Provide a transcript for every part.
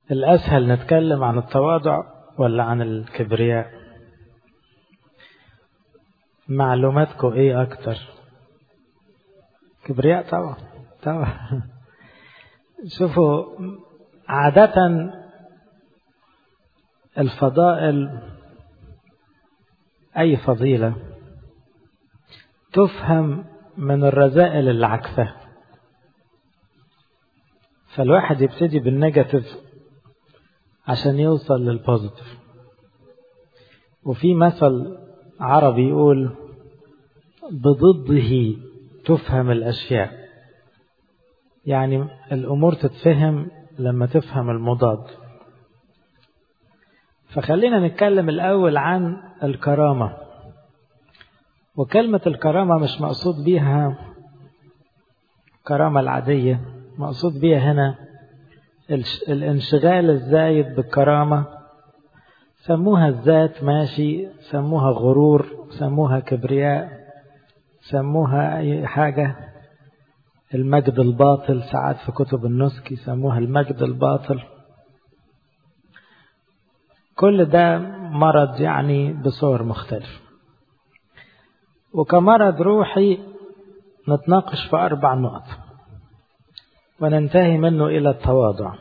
الأسهل نتكلم عن التواضع ولا عن الكبرياء معلوماتكم ايه اكتر كبرياء طبعا طبعا شوفوا عادة الفضائل أي فضيلة تفهم من الرذائل اللي عكسها فالواحد يبتدي بالنيجاتيف عشان يوصل للبوزيتيف وفي مثل عربي يقول بضده تفهم الأشياء يعني الأمور تتفهم لما تفهم المضاد فخلينا نتكلم الأول عن الكرامة وكلمة الكرامة مش مقصود بيها كرامة العادية مقصود بيها هنا الانشغال الزايد بالكرامة سموها الذات ماشي سموها غرور سموها كبرياء سموها أي حاجة المجد الباطل ساعات في كتب النسك يسموها المجد الباطل كل ده مرض يعني بصور مختلفة وكمرض روحي نتناقش في أربع نقط وننتهي منه إلى التواضع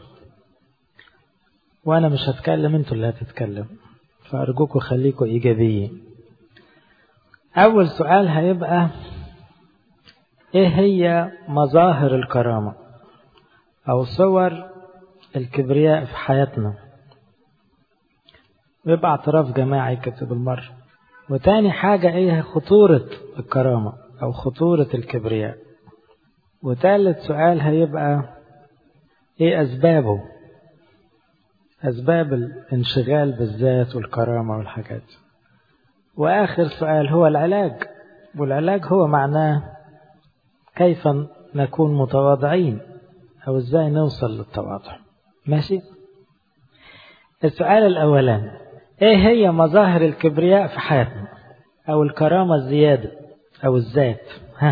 وأنا مش هتكلم أنتوا اللي هتتكلم فأرجوكوا خليكوا إيجابيين أول سؤال هيبقى إيه هي مظاهر الكرامة أو صور الكبرياء في حياتنا ويبقى اعتراف جماعي كده بالمرة وتاني حاجة ايه خطورة الكرامة او خطورة الكبرياء وتالت سؤال هيبقى ايه اسبابه اسباب الانشغال بالذات والكرامة والحاجات واخر سؤال هو العلاج والعلاج هو معناه كيف نكون متواضعين او ازاي نوصل للتواضع ماشي السؤال الاولاني ايه هي مظاهر الكبرياء في حياتنا او الكرامة الزيادة او الذات ها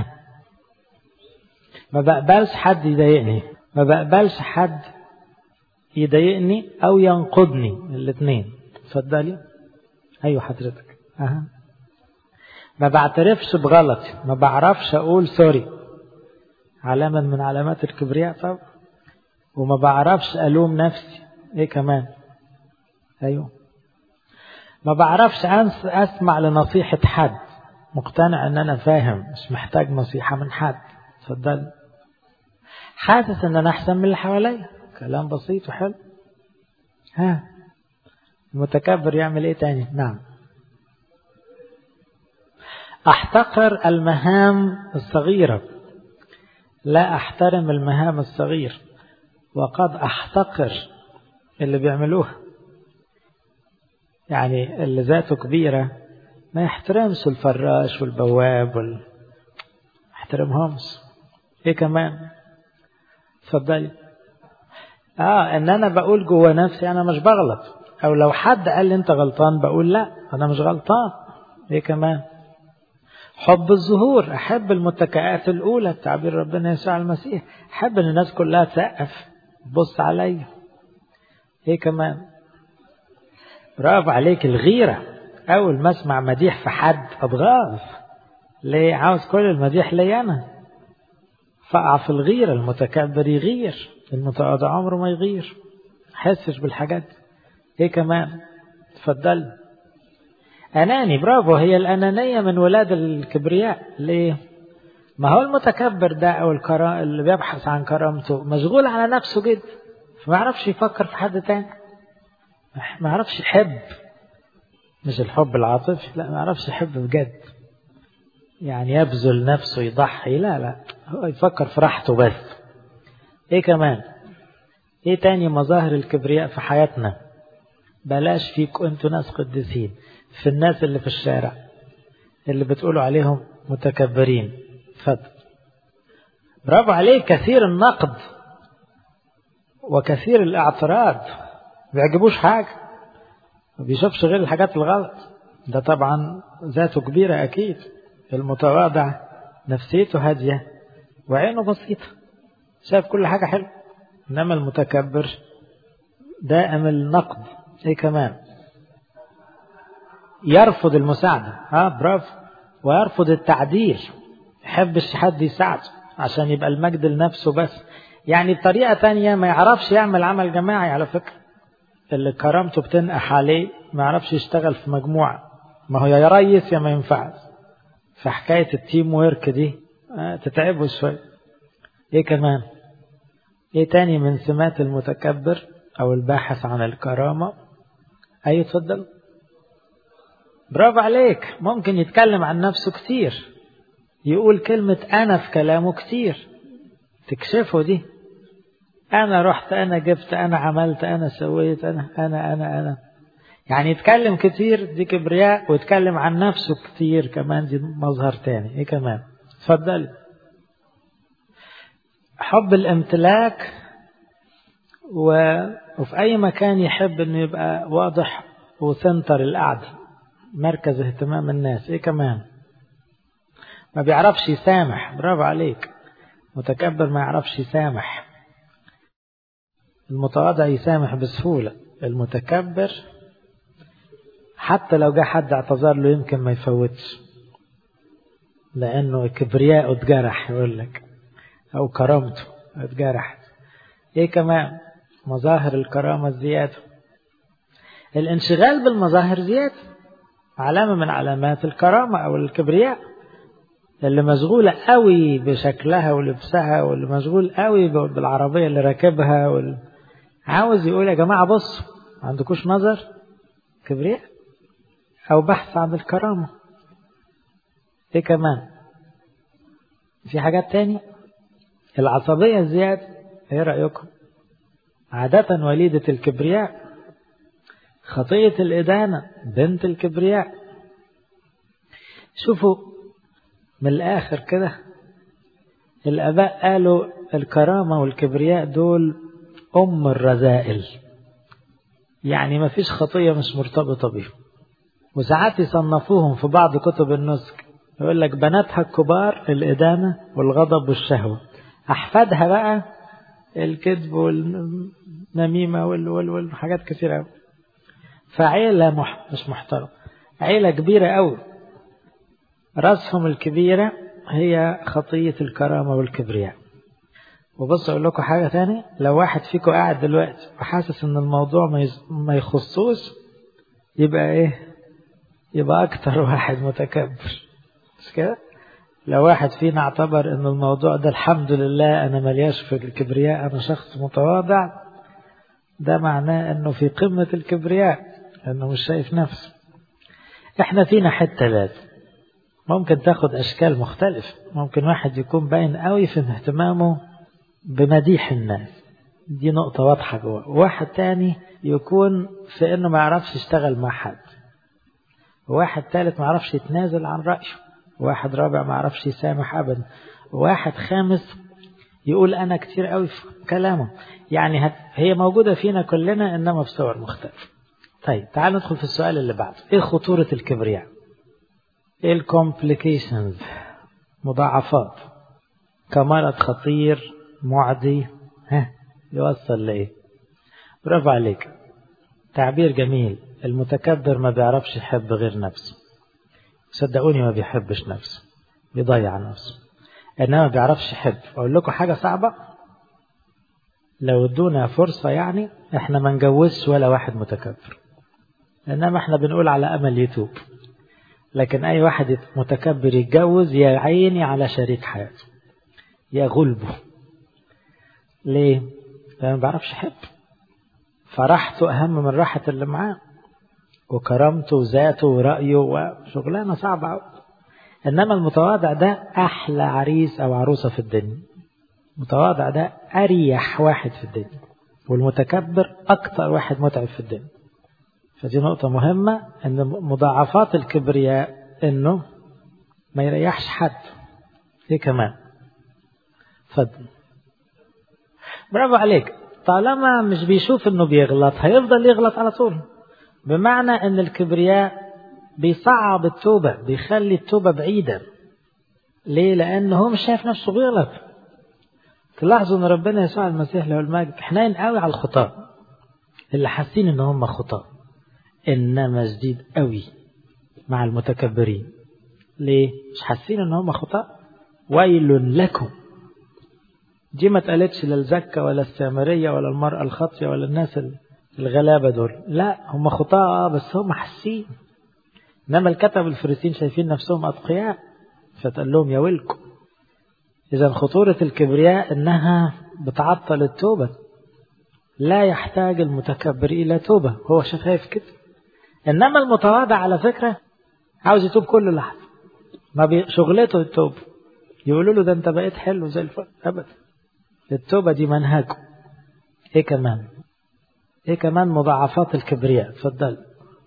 ما بقبلش حد يضايقني ما بقبلش حد يضايقني او ينقضني الاثنين اتفضلي ايوه حضرتك اها ما بعترفش بغلطي ما بعرفش اقول سوري علامة من علامات الكبرياء طب وما بعرفش الوم نفسي ايه كمان ايوه ما بعرفش اسمع لنصيحة حد مقتنع ان انا فاهم مش محتاج نصيحة من حد اتفضل حاسس ان انا احسن من اللي حواليا كلام بسيط وحلو ها المتكبر يعمل ايه تاني نعم احتقر المهام الصغيرة لا احترم المهام الصغير وقد احتقر اللي بيعملوها يعني اللي ذاته كبيرة ما يحترمش الفراش والبواب وال... يحترمهمش ايه كمان اتفضلي اه ان انا بقول جوه نفسي انا مش بغلط او لو حد قال لي انت غلطان بقول لا انا مش غلطان ايه كمان حب الظهور احب المتكئات الاولى تعبير ربنا يسوع المسيح احب ان الناس كلها تسقف تبص عليا ايه كمان برافو عليك الغيرة أول ما أسمع مديح في حد أتغاظ ليه عاوز كل المديح لي أنا فأقع في الغيرة المتكبر يغير المتواضع عمره ما يغير حسش بالحاجات إيه كمان تفضل أناني برافو هي الأنانية من ولاد الكبرياء ليه ما هو المتكبر ده أو الكرا... اللي بيبحث عن كرامته مشغول على نفسه جدا فما يعرفش يفكر في حد تاني ما يعرفش يحب مش الحب العاطفي لا ما يعرفش يحب بجد يعني يبذل نفسه يضحي لا لا هو يفكر في راحته بس ايه كمان ايه تاني مظاهر الكبرياء في حياتنا بلاش فيكم انتوا ناس قديسين في الناس اللي في الشارع اللي بتقولوا عليهم متكبرين اتفضل برافو عليك كثير النقد وكثير الاعتراض بيعجبوش حاجة ما بيشوفش غير الحاجات الغلط ده طبعا ذاته كبيرة أكيد المتواضع نفسيته هادية وعينه بسيطة شايف كل حاجة حلوة إنما المتكبر دائم النقد ايه كمان يرفض المساعدة ها برافو ويرفض التعديل يحبش حد يساعده عشان يبقى المجد لنفسه بس يعني بطريقة تانية ما يعرفش يعمل عمل جماعي على فكرة اللي كرامته بتنقح عليه ما يعرفش يشتغل في مجموعة ما هو يا ريس يا ما ينفعش فحكاية التيم ويرك دي تتعبه شوية ايه كمان ايه تاني من سمات المتكبر او الباحث عن الكرامة اي تفضل برافو عليك ممكن يتكلم عن نفسه كتير يقول كلمة أنا في كلامه كتير تكشفه دي أنا رحت أنا جبت أنا عملت أنا سويت أنا أنا أنا أنا يعني يتكلم كتير دي كبرياء ويتكلم عن نفسه كتير كمان دي مظهر تاني إيه كمان اتفضلي حب الامتلاك و... وفي أي مكان يحب إنه يبقى واضح وسنتر القعدة مركز اهتمام الناس إيه كمان ما بيعرفش يسامح برافو عليك متكبر ما يعرفش يسامح المتواضع يسامح بسهولة المتكبر حتى لو جه حد اعتذر له يمكن ما يفوتش لأنه كبرياءه اتجرح يقول لك أو كرامته اتجرحت إيه كمان مظاهر الكرامة الزيادة الانشغال بالمظاهر زيادة علامة من علامات الكرامة أو الكبرياء اللي مشغولة قوي بشكلها ولبسها واللي مشغول قوي بالعربية اللي راكبها وال... عاوز يقول يا جماعة بصوا ما عندكوش نظر كبرياء أو بحث عن الكرامة إيه كمان في حاجات تاني العصبية الزيادة إيه رأيكم عادة وليدة الكبرياء خطية الإدانة بنت الكبرياء شوفوا من الآخر كده الآباء قالوا الكرامة والكبرياء دول أم الرذائل يعني ما فيش خطية مش مرتبطة بيهم وساعات يصنفوهم في بعض كتب النسك يقول لك بناتها الكبار الإدانة والغضب والشهوة أحفادها بقى الكذب والنميمة والحاجات كثيرة فعيلة مح... مش محترمة عيلة كبيرة أوي رأسهم الكبيرة هي خطية الكرامة والكبرياء وبص أقول لكم حاجة تاني لو واحد فيكم قاعد دلوقتي وحاسس إن الموضوع ما, يز... ما يخصوش يبقى إيه يبقى أكتر واحد متكبر مش كده لو واحد فينا اعتبر إن الموضوع ده الحمد لله أنا ملياش في الكبرياء أنا شخص متواضع ده معناه إنه في قمة الكبرياء إنه مش شايف نفسه إحنا فينا حتة لازم ممكن تاخد أشكال مختلفة ممكن واحد يكون باين قوي في اهتمامه بمديح الناس دي نقطة واضحة جوه واحد تاني يكون في إنه ما يعرفش يشتغل مع حد واحد ثالث ما يعرفش يتنازل عن رأيه واحد رابع ما يعرفش يسامح أبدا واحد خامس يقول أنا كتير قوي في كلامه يعني هي موجودة فينا كلنا إنما بصور مختلفة طيب تعال ندخل في السؤال اللي بعده إيه خطورة الكبرياء إيه الكومبليكيشنز مضاعفات كمرض خطير معدي ها يوصل لإيه برافو عليك تعبير جميل المتكبر ما بيعرفش يحب غير نفسه صدقوني ما بيحبش نفسه بيضيع نفسه انما ما بيعرفش يحب اقول لكم حاجه صعبه لو ادونا فرصه يعني احنا ما نجوزش ولا واحد متكبر انما احنا بنقول على امل يتوب لكن اي واحد متكبر يتجوز يا عيني على شريك حياته يا غلبه ليه لانه ما بيعرفش يحب فرحته اهم من راحه اللي معاه وكرامته وذاته ورأيه وشغلانة صعبة أوي إنما المتواضع ده أحلى عريس أو عروسة في الدنيا المتواضع ده أريح واحد في الدنيا والمتكبر أكتر واحد متعب في الدنيا فدي نقطة مهمة إن مضاعفات الكبرياء إنه ما يريحش حد إيه كمان اتفضل برافو عليك طالما مش بيشوف إنه بيغلط هيفضل يغلط على طول بمعنى ان الكبرياء بيصعب التوبة بيخلي التوبة بعيدة ليه لان هو مش شايف نفسه بيغلط تلاحظوا ان ربنا يسوع المسيح له المجد حنين قوي على الخطاة اللي حاسين ان هم خطاة انما شديد قوي مع المتكبرين ليه مش حاسين ان هم خطاة ويل لكم دي ما اتقالتش لا الزكة ولا السامرية ولا المرأة الخاطية ولا الناس الغلابة دول لا هم خطاة بس هم حاسين انما الكتب الفريسين شايفين نفسهم اتقياء فتقول لهم يا ويلكم اذا خطورة الكبرياء انها بتعطل التوبة لا يحتاج المتكبر الى توبة هو شايف كده انما المتواضع على فكرة عاوز يتوب كل لحظة ما بي... شغلته التوبة يقولوا له ده انت بقيت حلو زي الفل ابدا التوبة دي منهجه ايه كمان ايه كمان مضاعفات الكبرياء اتفضل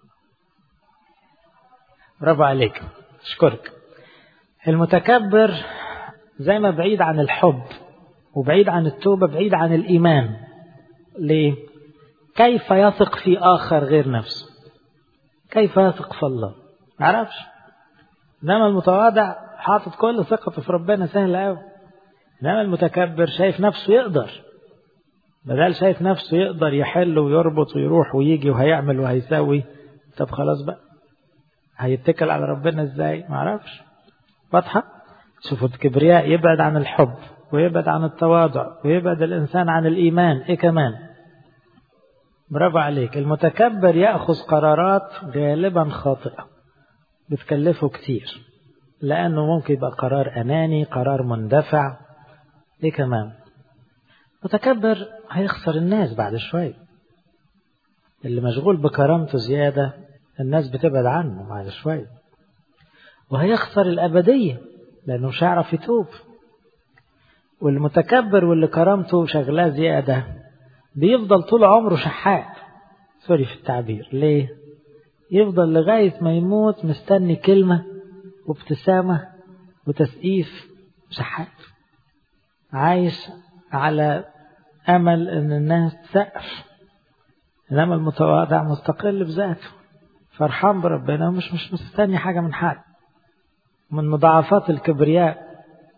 برافو عليك اشكرك المتكبر زي ما بعيد عن الحب وبعيد عن التوبة بعيد عن الإيمان ليه؟ كيف يثق في آخر غير نفسه كيف يثق في الله ما عرفش إنما المتواضع حاطط كل ثقته في ربنا سهل قوي إنما المتكبر شايف نفسه يقدر بدل شايف نفسه يقدر يحل ويربط ويروح ويجي وهيعمل وهيسوي طب خلاص بقى هيتكل على ربنا ازاي ما عرفش واضحة شوفوا الكبرياء يبعد عن الحب ويبعد عن التواضع ويبعد الإنسان عن الإيمان إيه كمان برافو عليك المتكبر يأخذ قرارات غالبا خاطئة بتكلفه كتير لأنه ممكن يبقى قرار أناني قرار مندفع إيه كمان متكبر هيخسر الناس بعد شوية اللي مشغول بكرامته زيادة الناس بتبعد عنه بعد شوية وهيخسر الأبدية لأنه مش هيعرف يتوب والمتكبر واللي كرامته شغلاه زيادة بيفضل طول عمره شحات سوري في التعبير ليه يفضل لغاية ما يموت مستني كلمة وابتسامة وتسقيف شحات عايش على أمل أن الناس تسقف إنما المتواضع مستقل بذاته فرحان بربنا ومش مش مستني حاجة من حد من مضاعفات الكبرياء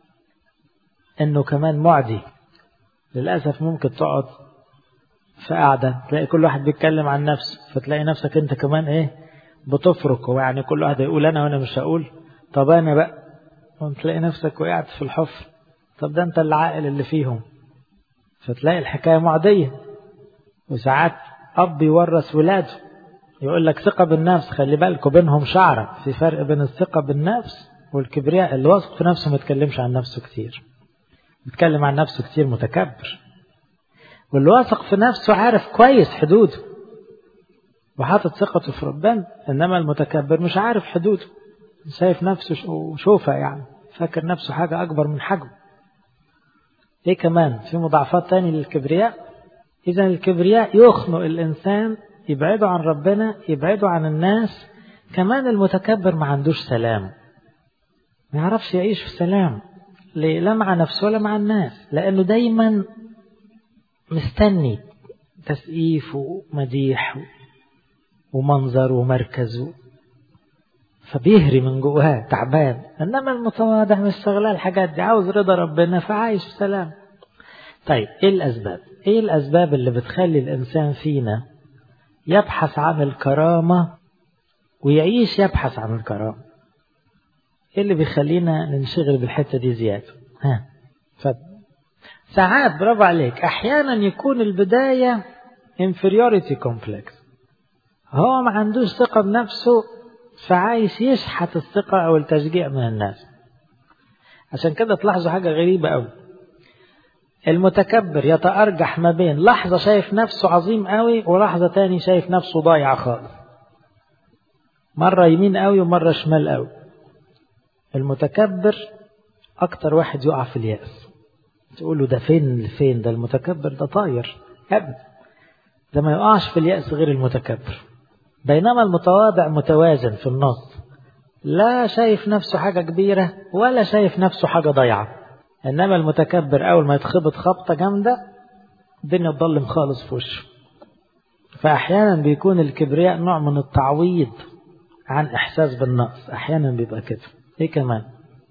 انه كمان معدي للأسف ممكن تقعد في قاعدة تلاقي كل واحد بيتكلم عن نفسه فتلاقي نفسك انت كمان ايه بتفرك هو يعني كل واحد يقول انا وانا مش هقول طب انا بقى وتلاقي نفسك وقعت في الحفر طب ده انت العاقل اللي فيهم فتلاقي الحكاية معدية وساعات أب يورث ولاده يقول لك ثقة بالنفس خلي بالكوا بينهم شعرة في فرق بين الثقة بالنفس والكبرياء اللي واثق في نفسه ما يتكلمش عن نفسه كتير بيتكلم عن نفسه كتير متكبر واللي واثق في نفسه عارف كويس حدوده وحاطط ثقته في ربنا انما المتكبر مش عارف حدوده شايف نفسه وشوفه يعني فاكر نفسه حاجة أكبر من حجمه ايه كمان في مضاعفات تاني للكبرياء إذا الكبرياء يخنق الإنسان يبعده عن ربنا يبعده عن الناس كمان المتكبر ما عندوش سلام ما يعرفش يعيش في سلام ليه لا مع نفسه ولا مع الناس لأنه دايما مستني تسقيف ومديح ومنظر ومركز فبيهري من جواه تعبان انما المتواضع مش شغلاه الحاجات دي عاوز رضا ربنا فعايش في سلام طيب ايه الاسباب ايه الاسباب اللي بتخلي الانسان فينا يبحث عن الكرامة ويعيش يبحث عن الكرامة ايه اللي بيخلينا ننشغل بالحتة دي زيادة ها فد. ساعات برافو عليك احيانا يكون البداية inferiority complex هو ما عندوش ثقة بنفسه فعايش يشحت الثقة أو التشجيع من الناس عشان كده تلاحظوا حاجة غريبة أوي المتكبر يتأرجح ما بين لحظة شايف نفسه عظيم قوي ولحظة تاني شايف نفسه ضايع خالص مرة يمين قوي ومرة شمال قوي المتكبر أكتر واحد يقع في اليأس تقول له ده فين فين ده المتكبر ده طاير أبدا ده ما يقعش في اليأس غير المتكبر بينما المتواضع متوازن في النص لا شايف نفسه حاجة كبيرة ولا شايف نفسه حاجة ضيعة إنما المتكبر أول ما يتخبط خبطة جامدة الدنيا تضلم خالص في وشه فأحيانا بيكون الكبرياء نوع من التعويض عن إحساس بالنقص أحيانا بيبقى كده إيه كمان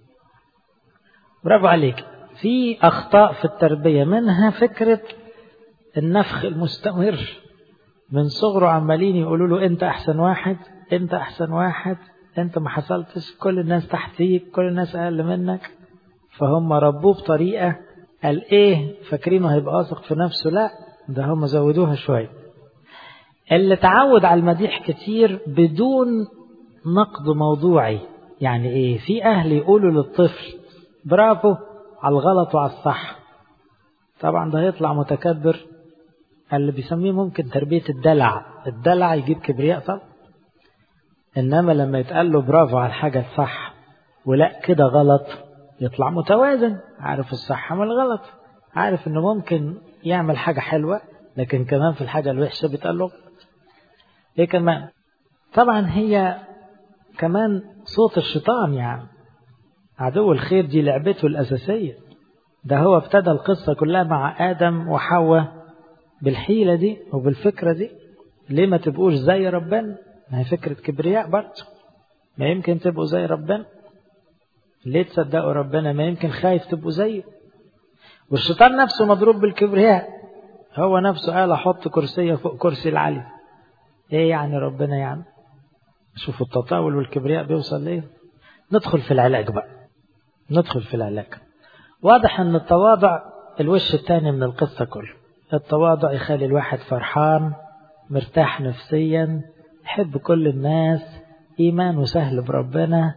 برافو عليك في أخطاء في التربية منها فكرة النفخ المستمر من صغره عمالين يقولوا له انت احسن واحد انت احسن واحد انت ما حصلتش كل الناس تحتيك كل الناس اقل منك فهم ربوه بطريقة قال ايه فاكرينه هيبقى واثق في نفسه لا ده هم زودوها شوية اللي تعود على المديح كتير بدون نقد موضوعي يعني ايه في اهل يقولوا للطفل برافو على الغلط وعلى الصح طبعا ده هيطلع متكبر اللي بيسميه ممكن تربية الدلع الدلع يجيب كبرياء طبعا إنما لما يتقال له برافو على الحاجة الصح ولا كده غلط يطلع متوازن عارف الصح من الغلط عارف إنه ممكن يعمل حاجة حلوة لكن كمان في الحاجة الوحشة بيتقال له إيه كمان طبعا هي كمان صوت الشيطان يعني عدو الخير دي لعبته الأساسية ده هو ابتدى القصة كلها مع آدم وحواء بالحيلة دي وبالفكرة دي ليه ما تبقوش زي ربنا ما هي فكرة كبرياء برضه ما يمكن تبقوا زي ربنا ليه تصدقوا ربنا ما يمكن خايف تبقوا زيه والشيطان نفسه مضروب بالكبرياء هو نفسه قال احط كرسية فوق كرسي العلي ايه يعني ربنا يعني شوفوا التطاول والكبرياء بيوصل ليه ندخل في العلاج بقى ندخل في العلاج واضح ان التواضع الوش الثاني من القصة كله التواضع يخلي الواحد فرحان مرتاح نفسيا يحب كل الناس إيمانه سهل بربنا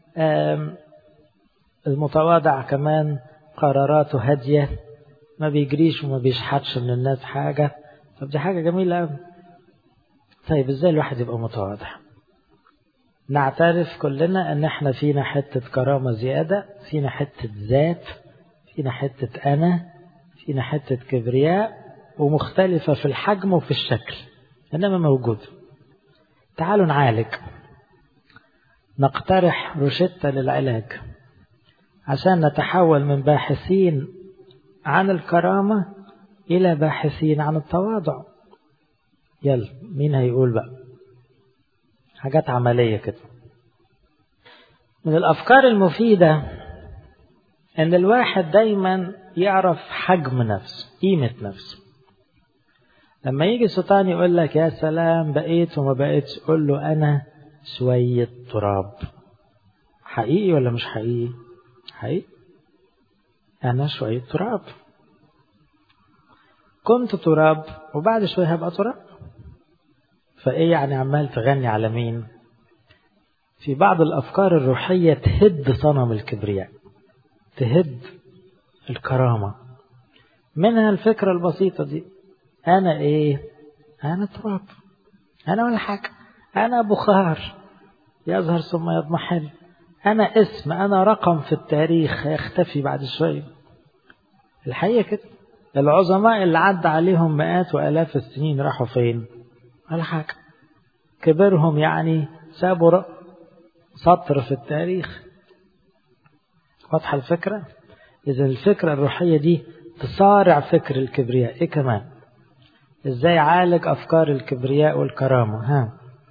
المتواضع كمان قراراته هادية ما بيجريش وما بيشحتش من الناس حاجة طب دي حاجة جميلة أوي طيب ازاي الواحد يبقى متواضع نعترف كلنا ان احنا فينا حتة كرامة زيادة فينا حتة ذات فينا حتة انا فينا حتة كبرياء ومختلفة في الحجم وفي الشكل انما موجود تعالوا نعالج نقترح روشتة للعلاج عشان نتحول من باحثين عن الكرامة إلى باحثين عن التواضع يلا مين هيقول بقى حاجات عملية كده من الأفكار المفيدة أن الواحد دايما يعرف حجم نفسه قيمة نفسه لما يجي شيطان يقول لك يا سلام بقيت وما بقيتش قول له أنا شوية تراب حقيقي ولا مش حقيقي حقيقي أنا شوية تراب كنت تراب وبعد شوية هبقى تراب فإيه يعني عمال تغني على مين في بعض الأفكار الروحية تهد صنم الكبرياء تهد الكرامة منها الفكرة البسيطة دي أنا إيه أنا تراب أنا ولا حاجة أنا بخار يظهر ثم يضمحل أنا اسم أنا رقم في التاريخ يختفي بعد شوية الحقيقة كده العظماء اللي عدى عليهم مئات وآلاف السنين راحوا فين ولا حاجة كبرهم يعني سابوا سطر في التاريخ واضحة الفكرة إذا الفكرة الروحية دي تصارع فكر الكبرياء إيه كمان إزاي عالج أفكار الكبرياء والكرامة ها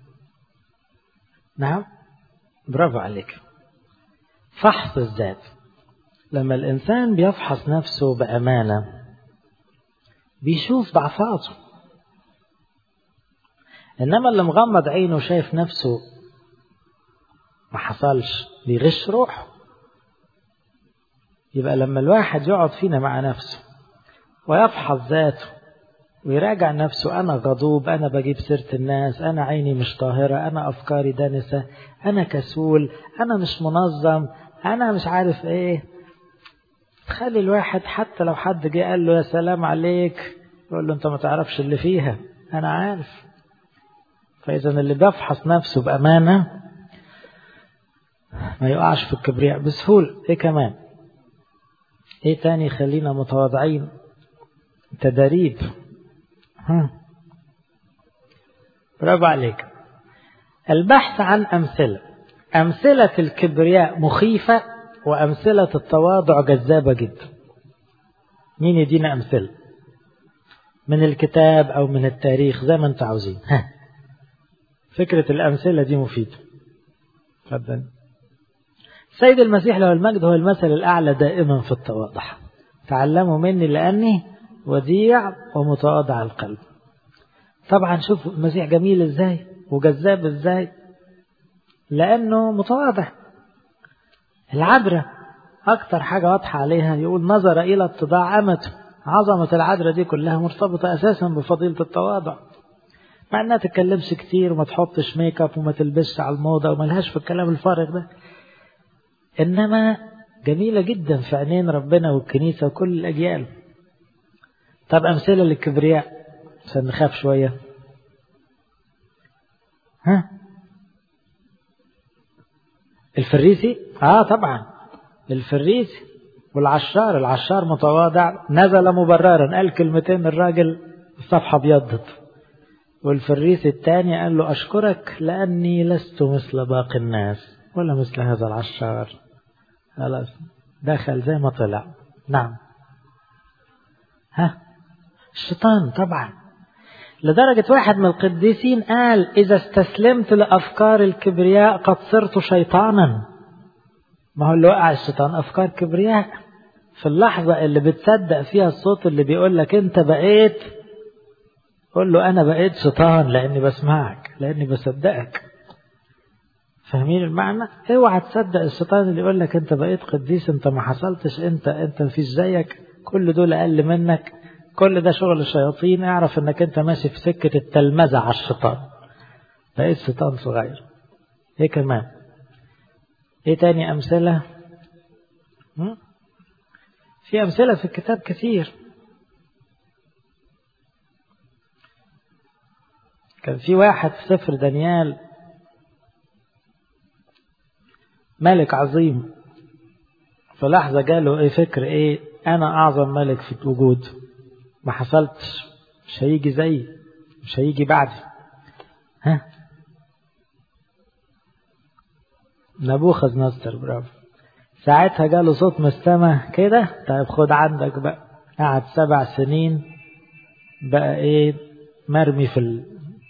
نعم برافو عليك فحص الذات لما الإنسان بيفحص نفسه بأمانة بيشوف ضعفاته إنما اللي مغمض عينه شايف نفسه ما حصلش بيغش روحه يبقى لما الواحد يقعد فينا مع نفسه ويفحص ذاته ويراجع نفسه أنا غضوب أنا بجيب سيرة الناس أنا عيني مش طاهرة أنا أفكاري دنسة أنا كسول أنا مش منظم أنا مش عارف إيه تخلي الواحد حتى لو حد جه قال له يا سلام عليك يقول له أنت ما تعرفش اللي فيها أنا عارف فإذا اللي بيفحص نفسه بأمانة ما يقعش في الكبرياء بسهولة إيه كمان إيه تاني خلينا متواضعين تدريب ها برافو عليك البحث عن أمثلة أمثلة الكبرياء مخيفة وأمثلة التواضع جذابة جدا مين يدينا أمثلة من الكتاب أو من التاريخ زي ما أنت عاوزين ها فكرة الأمثلة دي مفيدة تفضل سيد المسيح له المجد هو المثل الأعلى دائما في التواضع تعلموا مني لأني وديع ومتواضع القلب طبعا شوف المسيح جميل ازاي وجذاب ازاي لانه متواضع العذراء اكتر حاجة واضحة عليها يقول نظر الى اتضاع امته عظمة العذراء دي كلها مرتبطة اساسا بفضيلة التواضع مع انها تتكلمش كتير وما تحطش ميك اب وما تلبسش على الموضة وما لهاش في الكلام الفارغ ده انما جميلة جدا في عينين ربنا والكنيسة وكل الاجيال طب امثلة للكبرياء عشان نخاف شوية ها الفريسي اه طبعا الفريسي والعشار العشار متواضع نزل مبررا قال كلمتين الراجل الصفحة ابيضت والفريسي الثاني قال له أشكرك لأني لست مثل باقي الناس ولا مثل هذا العشار خلاص دخل زي ما طلع نعم ها الشيطان طبعا لدرجة واحد من القديسين قال إذا استسلمت لأفكار الكبرياء قد صرت شيطانا ما هو اللي وقع الشيطان أفكار كبرياء في اللحظة اللي بتصدق فيها الصوت اللي بيقول لك أنت بقيت قول له أنا بقيت شيطان لأني بسمعك لأني بصدقك فاهمين المعنى؟ اوعى تصدق الشيطان اللي يقول لك أنت بقيت قديس أنت ما حصلتش أنت أنت مفيش زيك كل دول أقل منك كل ده شغل الشياطين اعرف انك انت ماشي في سكة التلمذة على الشيطان بقيت شيطان صغير ايه كمان ايه تاني امثلة في امثلة في الكتاب كثير كان في واحد في سفر دانيال ملك عظيم في لحظة جاله ايه فكر ايه انا اعظم ملك في الوجود ما حصلتش مش هيجي زي مش هيجي بعدي ها نبوخذ نصر برافو ساعتها جاله صوت من السما كده طيب خد عندك بقى قعد سبع سنين بقى ايه مرمي في ال...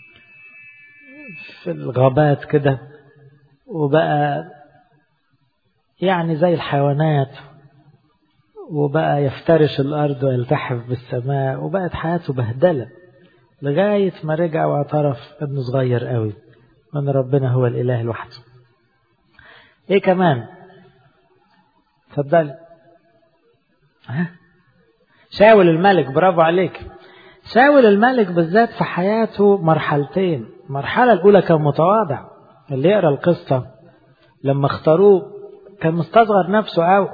في الغابات كده وبقى يعني زي الحيوانات وبقى يفترش الأرض ويلتحف بالسماء وبقت حياته بهدلة لغاية ما رجع واعترف انه صغير قوي وان ربنا هو الإله لوحده ايه كمان اتفضلي ها شاول الملك برافو عليك شاول الملك بالذات في حياته مرحلتين المرحلة الأولى كان متواضع اللي يقرأ القصة لما اختاروه كان مستصغر نفسه قوي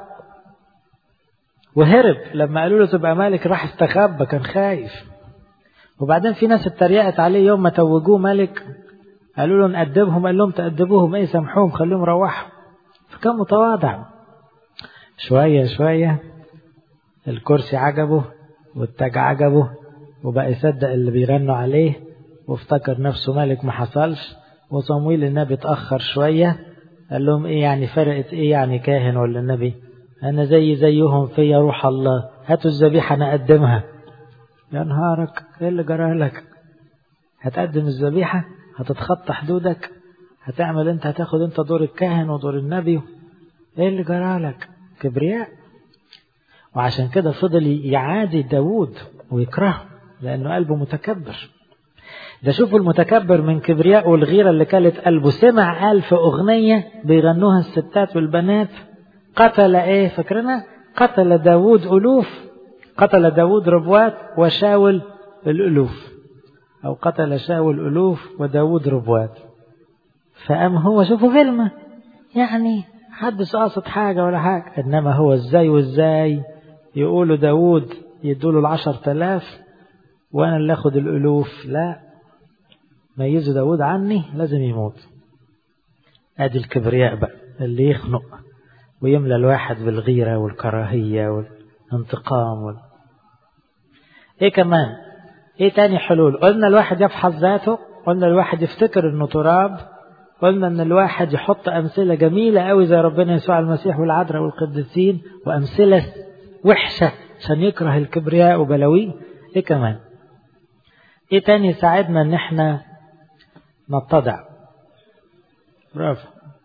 وهرب لما قالوا له تبقى ملك راح استخبى كان خايف وبعدين في ناس اتريقت عليه يوم ما توجوه ملك قالوا له نأدبهم قال لهم تأدبوهم ايه سامحوهم خليهم روحوا فكان متواضع شوية شوية الكرسي عجبه والتاج عجبه وبقى يصدق اللي بيغنوا عليه وافتكر نفسه ملك ما حصلش وصمويل النبي اتأخر شوية قال لهم ايه يعني فرقت ايه يعني كاهن ولا نبي أنا زي زيهم فيا روح الله هاتوا الذبيحة أنا أقدمها يا نهارك إيه اللي جرى لك هتقدم الذبيحة هتتخطى حدودك هتعمل أنت هتاخد أنت دور الكاهن ودور النبي إيه اللي جرى لك كبرياء وعشان كده فضل يعادي داوود ويكرهه لأنه قلبه متكبر ده شوفوا المتكبر من كبرياء والغيرة اللي كانت قلبه سمع ألف أغنية بيغنوها الستات والبنات قتل ايه فاكرنا قتل داود ألوف قتل داود ربوات وشاول الألوف أو قتل شاول ألوف وداود ربوات فأم هو شوفوا فيلم يعني حدش قاصد حاجة ولا حاجة إنما هو ازاي وازاي يقولوا داود يدوله العشر تلاف وأنا اللي أخد الألوف لا ميزوا داود عني لازم يموت أدي الكبرياء بقى اللي يخنق ويملى الواحد بالغيرة والكراهية والانتقام وال... ايه كمان ايه تاني حلول قلنا الواحد يفحص ذاته قلنا الواحد يفتكر انه تراب قلنا ان الواحد يحط امثلة جميلة قوي زي ربنا يسوع المسيح والعذراء والقديسين وامثلة وحشة عشان يكره الكبرياء وبلاويه ايه كمان ايه تاني يساعدنا ان احنا نتضع برافو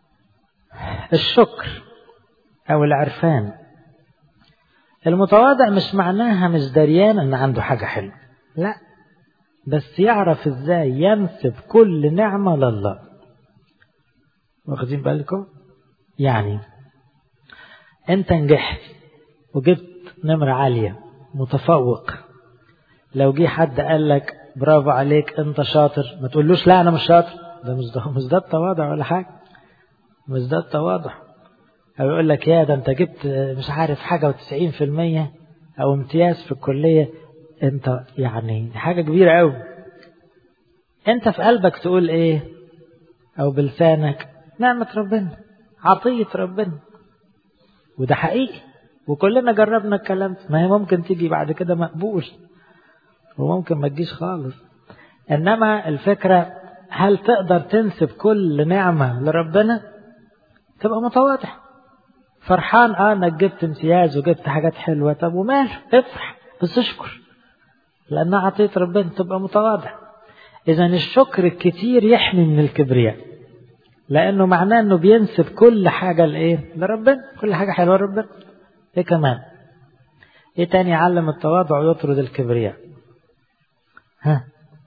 الشكر أو العرفان المتواضع مش معناها مش دريان أن عنده حاجة حلوة لا بس يعرف ازاي ينسب كل نعمة لله واخدين بالكم يعني انت نجحت وجبت نمرة عالية متفوق لو جه حد قال لك برافو عليك انت شاطر ما تقولوش لا انا مش شاطر ده مش ده مش ده التواضع ولا حاجة مش ده التواضع أو يقول لك يا ده انت جبت مش عارف حاجة وتسعين في المية او امتياز في الكلية انت يعني حاجة كبيرة قوي انت في قلبك تقول ايه او بلسانك نعمة ربنا عطية ربنا وده حقيقي وكلنا جربنا الكلام ما هي ممكن تيجي بعد كده مقبول وممكن ما تجيش خالص انما الفكرة هل تقدر تنسب كل نعمة لربنا تبقى متواضع فرحان اه انك جبت امتياز وجبت حاجات حلوة طب وماله افرح بس اشكر لانها عطية ربنا تبقى متواضع اذا الشكر الكتير يحمي من الكبرياء لانه معناه انه بينسب كل حاجة لايه لربنا كل حاجة حلوة لربنا ايه كمان ايه تاني يعلم التواضع ويطرد الكبرياء ها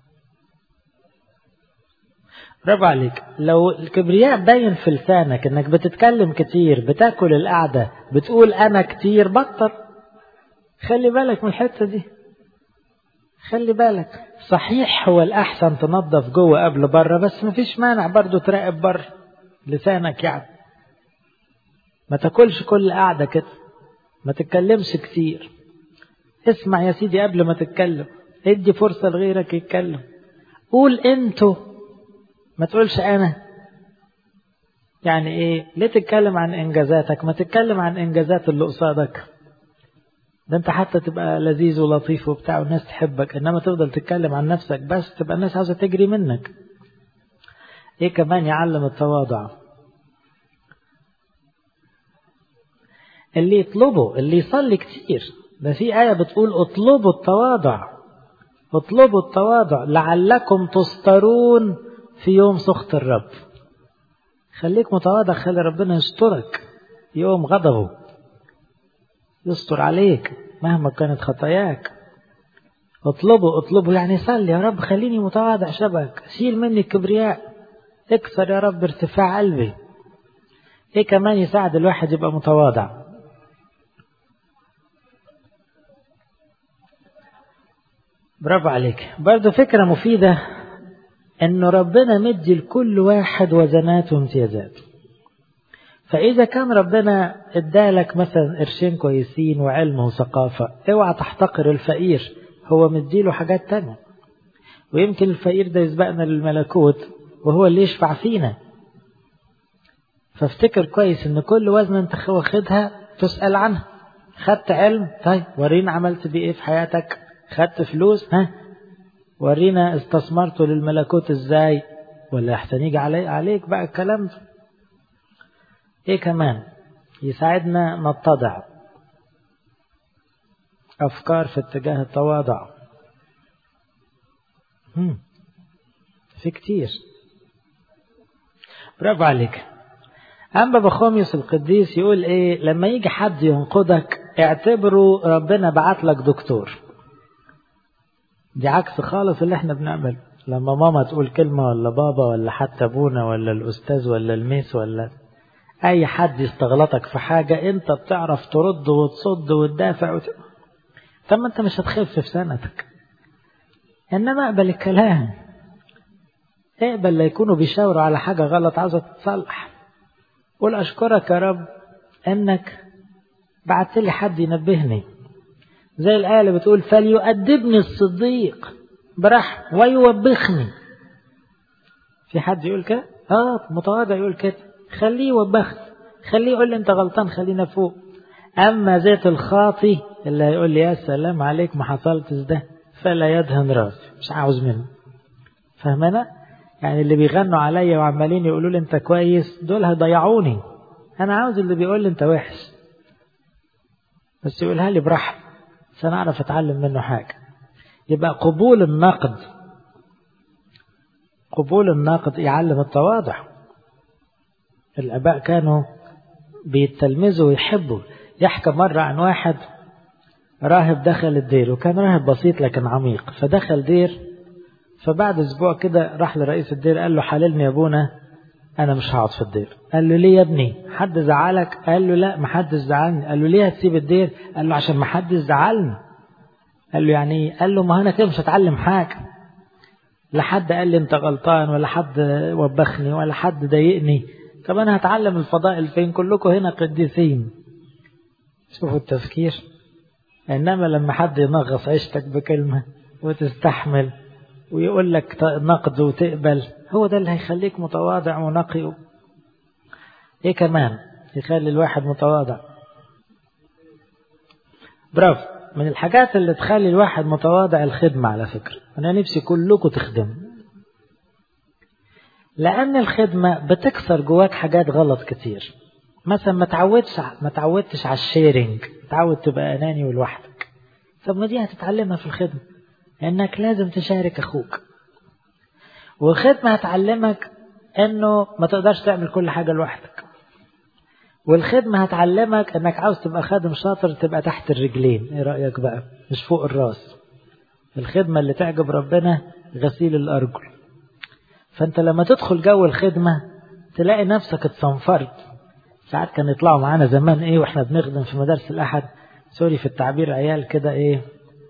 برافو عليك لو الكبرياء باين في لسانك انك بتتكلم كتير بتاكل القعدة بتقول انا كتير بطل خلي بالك من الحتة دي خلي بالك صحيح هو الأحسن تنظف جوه قبل بره بس مفيش مانع برضو تراقب بره لسانك يعني ما تاكلش كل قعدة كده ما تتكلمش كتير اسمع يا سيدي قبل ما تتكلم ادي فرصة لغيرك يتكلم قول انتوا ما تقولش انا يعني ايه ليه تتكلم عن انجازاتك ما تتكلم عن انجازات اللي قصادك ده انت حتى تبقى لذيذ ولطيف وبتاع والناس تحبك انما تفضل تتكلم عن نفسك بس تبقى الناس عاوزه تجري منك ايه كمان يعلم التواضع اللي يطلبه اللي يصلي كتير ده في آية بتقول اطلبوا التواضع اطلبوا التواضع لعلكم تسترون في يوم سخط الرب خليك متواضع خلي ربنا يسترك يوم غضبه يستر عليك مهما كانت خطاياك اطلبوا اطلبوا يعني صلي يا رب خليني متواضع شبهك شيل مني الكبرياء اكسر يا رب ارتفاع قلبي ايه كمان يساعد الواحد يبقى متواضع برافو عليك برضه فكرة مفيدة انه ربنا مدي لكل واحد وزنات وامتيازات فإذا كان ربنا ادالك مثلا قرشين كويسين وعلم وثقافة اوعى تحتقر الفقير هو مديله حاجات تانية ويمكن الفقير ده يسبقنا للملكوت وهو اللي يشفع فينا فافتكر كويس ان كل وزن انت واخدها تسأل عنها خدت علم طيب ورينا عملت بيه ايه في حياتك خدت فلوس ها ورينا استثمرته للملكوت ازاي ولا احسن يجي علي عليك بقى الكلام ده ايه كمان يساعدنا نتضع افكار في اتجاه التواضع هم. في كتير برافو عليك أما بخوميوس القديس يقول إيه لما يجي حد ينقدك اعتبره ربنا بعت لك دكتور دي عكس خالص اللي احنا بنعمل لما ماما تقول كلمة ولا بابا ولا حتى ابونا ولا الأستاذ ولا الميس ولا أي حد يستغلطك في حاجة أنت بتعرف ترد وتصد وتدافع وت... طب ما أنت مش هتخف في سنتك إنما اقبل الكلام اقبل لا يكونوا بيشاوروا على حاجة غلط عاوزة تتصلح قول أشكرك يا رب إنك بعت لي حد ينبهني زي الآية اللي بتقول فليؤدبني الصديق برح ويوبخني في حد يقول كده اه متواضع يقول كده خليه يوبخني خليه يقول لي انت غلطان خلينا فوق اما زيت الخاطي اللي هيقول لي يا سلام عليك ما حصلتش ده فلا يدهن راسي مش عاوز منه فاهمنا يعني اللي بيغنوا عليا وعمالين يقولوا لي انت كويس دول هيضيعوني انا عاوز اللي بيقول لي انت وحش بس يقولها لي برحمه عشان اعرف اتعلم منه حاجه يبقى قبول النقد قبول النقد يعلم التواضع الاباء كانوا بيتلمذوا ويحبوا يحكى مرة عن واحد راهب دخل الدير وكان راهب بسيط لكن عميق فدخل دير فبعد اسبوع كده راح لرئيس الدير قال له حللني يا ابونا انا مش هقعد في الدير قال له ليه يا ابني حد زعلك قال له لا ما حدش زعلني قال له ليه هتسيب الدير قال له عشان ما حدش زعلني قال له يعني ايه قال له ما انا كده مش هتعلم حاجه لا حد قال لي انت غلطان ولا حد وبخني ولا حد ضايقني طب انا هتعلم الفضائل فين كلكم هنا قديسين شوفوا التفكير انما لما حد ينغص عيشتك بكلمه وتستحمل ويقول لك نقد وتقبل هو ده اللي هيخليك متواضع ونقي ايه كمان يخلي الواحد متواضع برافو من الحاجات اللي تخلي الواحد متواضع الخدمة على فكرة أنا نفسي كلكم تخدموا لأن الخدمة بتكسر جواك حاجات غلط كتير مثلا ما تعودش ما تعودتش على الشيرنج تعود تبقى أناني ولوحدك طب ما دي هتتعلمها في الخدمة إنك لازم تشارك أخوك والخدمة هتعلمك إنه ما تقدرش تعمل كل حاجة لوحدك والخدمة هتعلمك انك عاوز تبقى خادم شاطر تبقى تحت الرجلين ايه رأيك بقى مش فوق الراس الخدمة اللي تعجب ربنا غسيل الأرجل فانت لما تدخل جو الخدمة تلاقي نفسك اتصنفرت ساعات كانوا يطلعوا معانا زمان ايه واحنا بنخدم في مدارس الأحد سوري في التعبير عيال كده ايه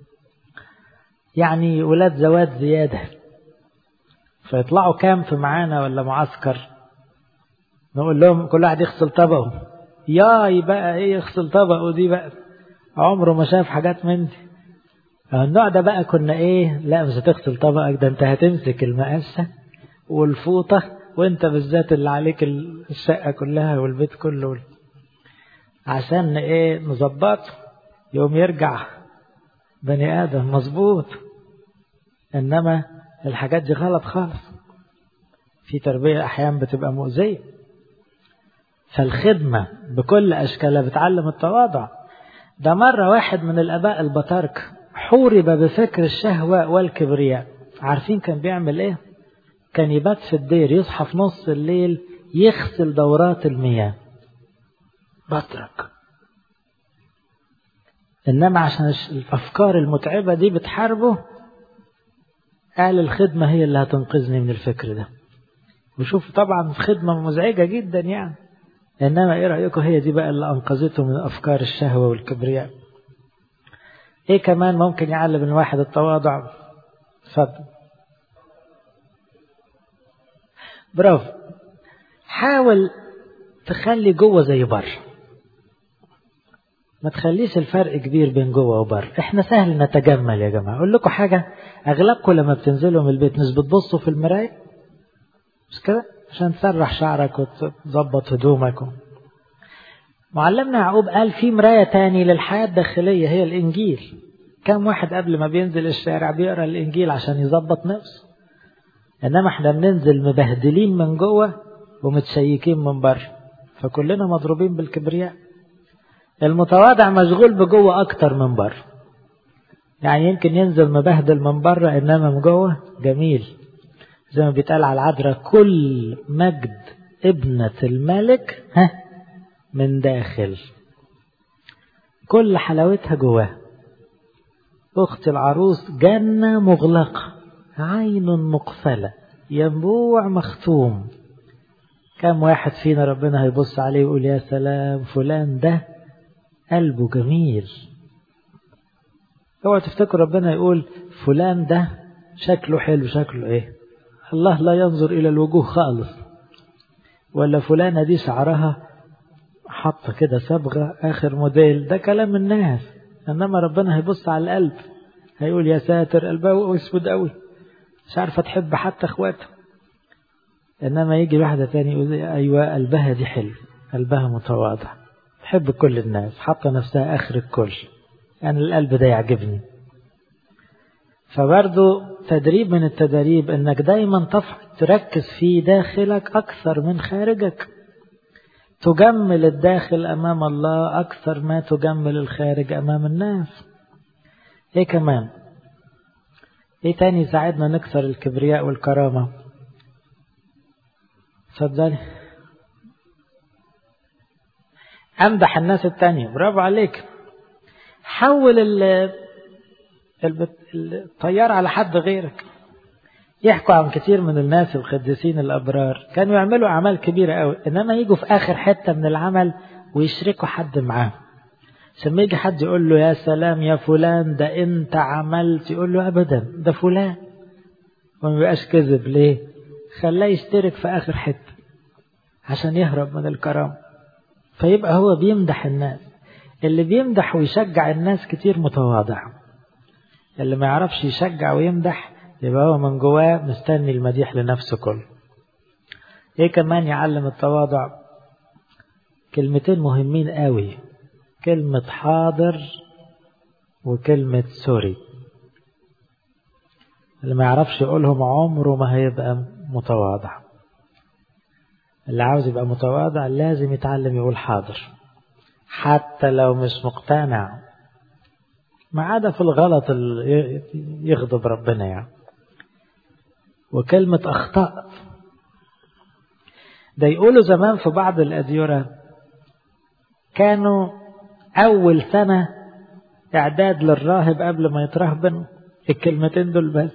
يعني ولاد زواد زيادة فيطلعوا كامف معانا ولا معسكر نقول لهم كل واحد يغسل طبقه ياي بقى ايه يغسل طبقه دي بقى عمره ما شاف حاجات من دي النوع ده بقى كنا ايه لا مش هتغسل طبقك ده انت هتمسك المقاسة والفوطة وانت بالذات اللي عليك الشقة كلها والبيت كله عشان ايه نظبط يوم يرجع بني ادم مظبوط انما الحاجات دي غلط خالص في تربية احيانا بتبقى مؤذية فالخدمة بكل أشكالها بتعلم التواضع ده مرة واحد من الآباء البطارك حورب بفكر الشهوة والكبرياء عارفين كان بيعمل ايه كان يبات في الدير يصحى في نص الليل يغسل دورات المياه بطرك إنما عشان الأفكار المتعبة دي بتحاربه قال الخدمة هي اللي هتنقذني من الفكر ده وشوف طبعا خدمة مزعجة جدا يعني إنما إيه رأيكم هي دي بقى اللي أنقذته من أفكار الشهوة والكبرياء إيه كمان ممكن يعلم الواحد التواضع اتفضل برافو حاول تخلي جوه زي بره ما تخليش الفرق كبير بين جوه وبره احنا سهل نتجمل يا جماعه اقول لكم حاجه اغلبكم لما بتنزلوا من البيت مش بتبصوا في المرايه مش كده عشان تسرح شعرك وتظبط هدومك معلمنا يعقوب قال في مراية تاني للحياة الداخلية هي الإنجيل كم واحد قبل ما بينزل الشارع بيقرأ الإنجيل عشان يظبط نفسه إنما احنا بننزل مبهدلين من جوه ومتشيكين من بره فكلنا مضروبين بالكبرياء المتواضع مشغول بجوه أكتر من بره يعني يمكن ينزل مبهدل من بره إنما من جوه جميل زي ما بيتقال على العذراء كل مجد ابنة الملك ها من داخل كل حلاوتها جواها أخت العروس جنة مغلقة عين مقفلة ينبوع مختوم كم واحد فينا ربنا هيبص عليه ويقول يا سلام فلان ده قلبه جميل اوعى تفتكر ربنا يقول فلان ده شكله حلو شكله ايه الله لا ينظر إلى الوجوه خالص ولا فلانة دي شعرها حاطة كده صبغة آخر موديل ده كلام الناس إنما ربنا هيبص على القلب هيقول يا ساتر قلبها اسود قوي مش عارفة تحب حتى اخواتها إنما يجي واحدة تاني يقول أيوة قلبها دي حلو قلبها متواضع تحب كل الناس حاطة نفسها آخر الكل يعني القلب ده يعجبني فبرضو تدريب من التدريب انك دايما تركز في داخلك اكثر من خارجك تجمل الداخل امام الله اكثر ما تجمل الخارج امام الناس ايه كمان ايه تاني يساعدنا نكسر الكبرياء والكرامة اتفضلي امدح الناس التانية برافو عليك حول الطيار على حد غيرك يحكوا عن كتير من الناس القديسين الأبرار كانوا يعملوا أعمال كبيرة قوي إنما يجوا في آخر حتة من العمل ويشركوا حد معاهم لما يجي حد يقول له يا سلام يا فلان ده انت عملت يقول له ابدا ده فلان وما بيبقاش كذب ليه خلاه يشترك في اخر حته عشان يهرب من الكرامه فيبقى هو بيمدح الناس اللي بيمدح ويشجع الناس كتير متواضع اللي ما يعرفش يشجع ويمدح يبقى هو من جواه مستني المديح لنفسه كله ايه كمان يعلم التواضع كلمتين مهمين قوي كلمة حاضر وكلمة سوري اللي ما يعرفش يقولهم عمره ما هيبقى متواضع اللي عاوز يبقى متواضع لازم يتعلم يقول حاضر حتى لو مش مقتنع ما عدا في الغلط اللي يغضب ربنا يعني وكلمة أخطأ ده يقولوا زمان في بعض الأديرة كانوا أول سنة إعداد للراهب قبل ما يترهبن الكلمتين دول بس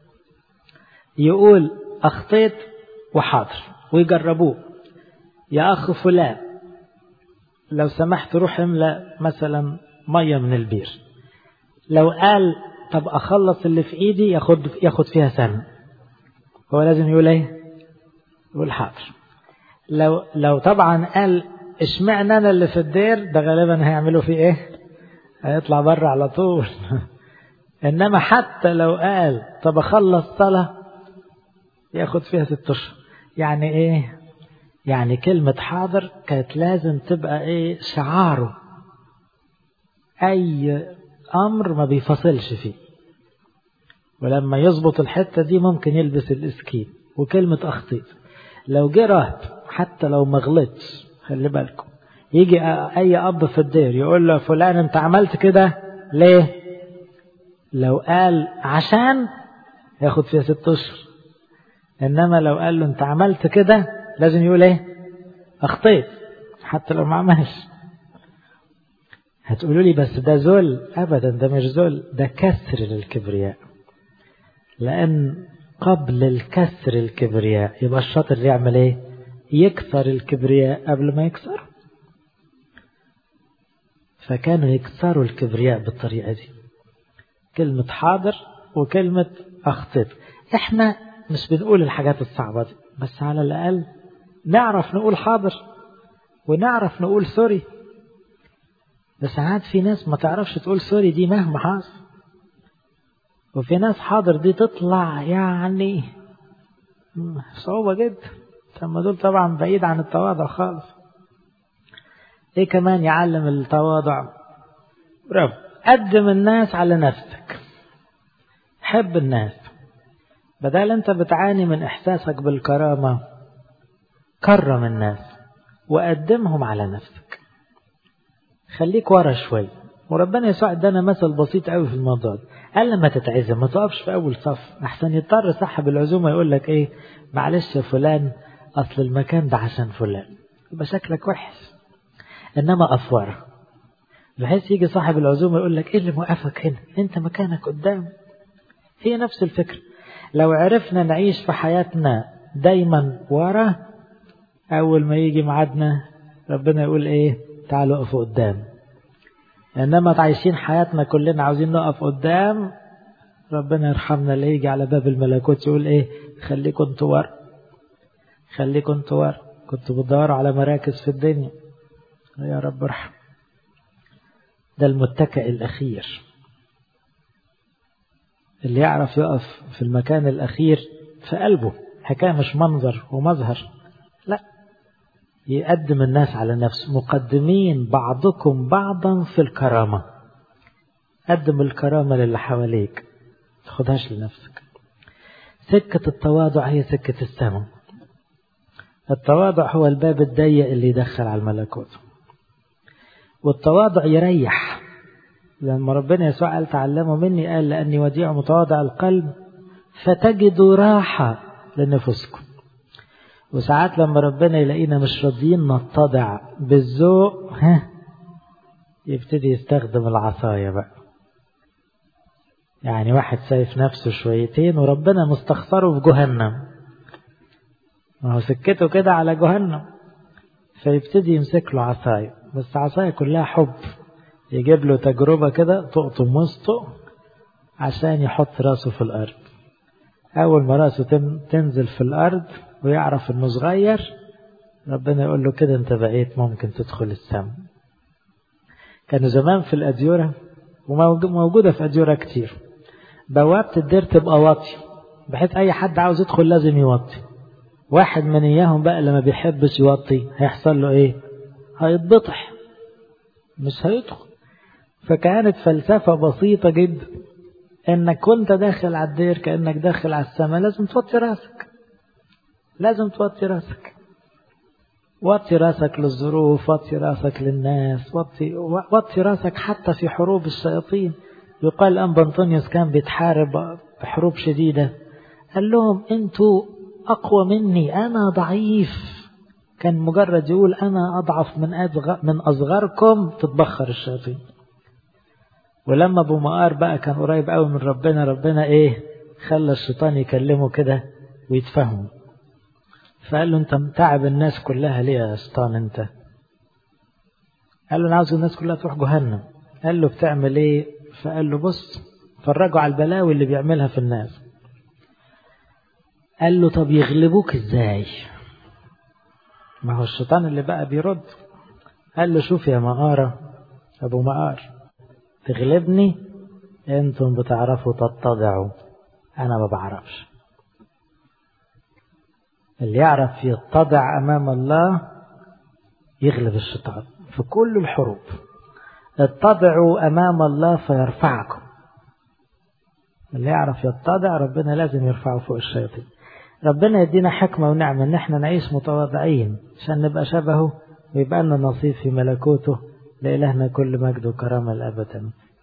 يقول أخطيت وحاضر ويجربوه يا أخ فلان لو سمحت روح املأ مثلا مية من البير لو قال طب أخلص اللي في إيدي ياخد ياخد فيها سنة هو لازم يقول إيه؟ يقول حاضر لو لو طبعا قال اشمعنى انا اللي في الدير ده غالبا هيعملوا فيه ايه هيطلع بره على طول انما حتى لو قال طب اخلص صلاه ياخد فيها ست اشهر يعني ايه يعني كلمة حاضر كانت لازم تبقى ايه شعاره اي امر ما بيفصلش فيه ولما يظبط الحتة دي ممكن يلبس الاسكين وكلمة اخطيت لو جه راهب حتى لو ما غلطش خلي بالكم يجي اي اب في الدير يقول له فلان انت عملت كده ليه لو قال عشان ياخد فيها ست اشهر انما لو قال له انت عملت كده لازم يقول ايه اخطيت حتى لو ما عملش هتقولوا لي بس ده ذل ابدا ده مش ذل ده كسر للكبرياء لان قبل الكسر الكبرياء يبقى الشاطر يعمل ايه يكسر الكبرياء قبل ما يكسر فكانوا يكسروا الكبرياء بالطريقة دي كلمة حاضر وكلمة أخطئ احنا مش بنقول الحاجات الصعبة دي بس على الأقل نعرف نقول حاضر ونعرف نقول سوري بس ساعات في ناس ما تعرفش تقول سوري دي مهما حصل وفي ناس حاضر دي تطلع يعني صعوبة جدا ثم دول طبعا بعيد عن التواضع خالص ايه كمان يعلم التواضع برافو قدم الناس على نفسك حب الناس بدل انت بتعاني من احساسك بالكرامة كرم الناس وقدمهم على نفسك خليك ورا شوي وربنا يسوع ادانا مثل بسيط قوي في الموضوع ده قال لما تتعزم ما تقفش في اول صف احسن يضطر صاحب العزومه يقول لك ايه معلش يا فلان اصل المكان ده عشان فلان يبقى شكلك وحش انما افوره بحيث يجي صاحب العزومه يقول لك ايه اللي موقفك هنا انت مكانك قدام هي نفس الفكره لو عرفنا نعيش في حياتنا دايما ورا اول ما يجي ميعادنا ربنا يقول ايه تعالوا اقفوا قدام انما عايشين حياتنا كلنا عاوزين نقف قدام ربنا يرحمنا اللي يجي على باب الملكوت يقول ايه خليكم انتوا ورا خليكم انتوا ورا كنتوا بتدوروا على مراكز في الدنيا يا رب ارحم ده المتكئ الاخير اللي يعرف يقف في المكان الاخير في قلبه حكايه مش منظر ومظهر لا يقدم الناس على نفسه مقدمين بعضكم بعضا في الكرامة قدم الكرامة للي حواليك تاخدهاش لنفسك سكة التواضع هي سكة السماء التواضع هو الباب الضيق اللي يدخل على الملكوت والتواضع يريح لما ربنا يسوع قال تعلموا مني قال لأني وديع متواضع القلب فتجدوا راحة لنفسكم وساعات لما ربنا يلاقينا مش راضيين نتضع بالذوق ها يبتدي يستخدم العصاية بقى يعني واحد شايف نفسه شويتين وربنا مستخسره في جهنم ما هو سكته كده على جهنم فيبتدي يمسك له عصاية بس عصاية كلها حب يجيب له تجربة كده تقطم وسطه عشان يحط راسه في الأرض أول ما راسه تنزل في الأرض ويعرف إنه صغير ربنا يقول له كده أنت بقيت ممكن تدخل السماء كانوا زمان في الأديرة وموجودة في أديرة كتير بوابة الدير تبقى واطية بحيث أي حد عاوز يدخل لازم يوطي واحد من إياهم بقى لما بيحبش يوطي هيحصل له إيه هيتبطح مش هيدخل فكانت فلسفة بسيطة جدا انك كنت داخل على الدير كأنك داخل على السماء لازم توطي راسك لازم توطي راسك وطي راسك للظروف وطي راسك للناس وطي, وطي راسك حتى في حروب الشياطين يقال أن بنطونيوس كان بيتحارب بحروب شديدة قال لهم انتوا أقوى مني أنا ضعيف كان مجرد يقول أنا أضعف من أصغر من أصغركم تتبخر الشياطين ولما أبو مقار بقى كان قريب قوي من ربنا ربنا إيه خلى الشيطان يكلمه كده ويتفهموا فقال له أنت متعب الناس كلها ليه يا شيطان أنت قال له أنا عاوز الناس كلها تروح جهنم قال له بتعمل إيه فقال له بص فرجوا على البلاوي اللي بيعملها في الناس قال له طب يغلبوك ازاي ما هو الشيطان اللي بقى بيرد قال له شوف يا مقارة أبو مقار تغلبني انتم بتعرفوا تتضعوا أنا ما بعرفش اللي يعرف يتضع أمام الله يغلب الشيطان في كل الحروب اتضعوا أمام الله فيرفعكم اللي يعرف يتضع ربنا لازم يرفعه فوق الشياطين ربنا يدينا حكمة ونعمة ان احنا نعيش متواضعين عشان نبقى شبهه ويبقى لنا نصيب في ملكوته لإلهنا كل مجد وكرامة الأبدا